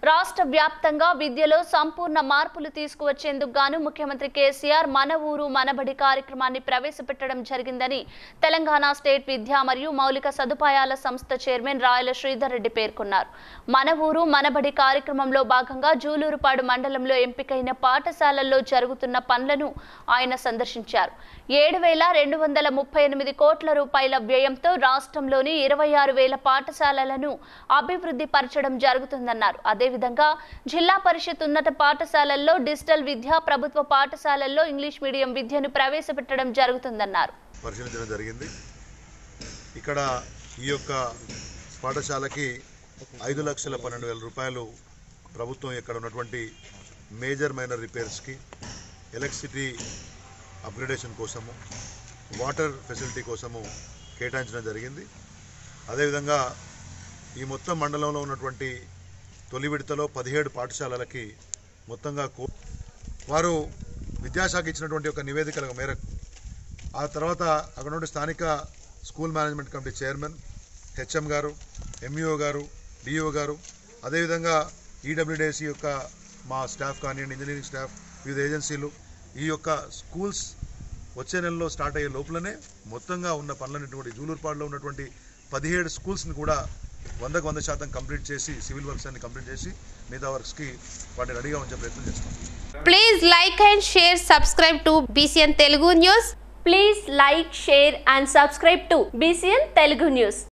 రాష్ట్ర వ్యాప్తంగా విద్యలో సంపూర్ణ మార్పులు తీసుకువచ్చేందుకు గాను ముఖ్యమంత్రి కేసీఆర్ మన ఊరు మనబడి కార్యక్రమాన్ని ప్రవేశపెట్టడం జరిగిందని తెలంగాణ స్టేట్ విద్యా మరియు మౌలిక సదుపాయాల సంస్థ చైర్మన్ రాయల శ్రీధర్ రెడ్డి పేర్కొన్నారు మన ఊరు మనబడి కార్యక్రమంలో భాగంగా జూలూరుపాడు మండలంలో ఎంపికైన పాఠశాలల్లో జరుగుతున్న పనులను ఆయన సందర్శించారు ఏడు వేల రెండు వందల ముప్పై ఎనిమిది కోట్ల రూపాయల వ్యయంతో రాష్ట్రంలోని ఇరవై ఆరు వేల పాఠశాలలను అభివృద్ధి పరచడం జరుగుతుందన్నారు అదేవిధంగా జిల్లా పరిషత్ ఉన్నత పాఠశాలల్లో డిజిటల్ విద్య ప్రభుత్వ పాఠశాలల్లో ఇంగ్లీష్ మీడియం విద్యను ప్రవేశపెట్టడం జరుగుతుందన్నారు పరిశీలించడం జరిగింది ఇక్కడ ఈ యొక్క పాఠశాలకి ఐదు లక్షల పన్నెండు వేల రూపాయలు ప్రభుత్వం ఇక్కడ ఉన్నటువంటి మేజర్ మైనర్ రిపేర్స్కి ఎలక్ట్రిసిటీ అప్గ్రేడేషన్ కోసము వాటర్ ఫెసిలిటీ కోసము కేటాయించడం జరిగింది అదేవిధంగా ఈ మొత్తం మండలంలో ఉన్నటువంటి తొలి విడతలో పదిహేడు పాఠశాలలకి మొత్తంగా కో వారు విద్యాశాఖ ఇచ్చినటువంటి ఒక నివేదికల మేరకు ఆ తర్వాత అక్కడ నుండి స్థానిక school management committee chairman HM గారు ఎంఈఓ గారు డిఓ గారు అదేవిధంగా ఈడబ్ల్యూడిఎస్సి యొక్క మా స్టాఫ్ కానివ్వండి ఇంజనీరింగ్ స్టాఫ్ వివిధ ఏజెన్సీలు ఈ యొక్క స్కూల్స్ వచ్చే నెలలో స్టార్ట్ అయ్యే లోపలనే మొత్తంగా ఉన్న పనులన్నింటి జూలూరుపాడులో ఉన్నటువంటి పదిహేడు స్కూల్స్ని కూడా వందకు వంద శాతం కంప్లీట్ చేసి సివిల్ వర్క్స్ అన్ని కంప్లీట్ చేసి మిగతా వర్క్స్కి వాటిని రెడీగా ఉంచే ప్రయత్నం చేస్తాం Please like and share, subscribe to BCN Telugu News. Please like share and subscribe to BCN Telugu news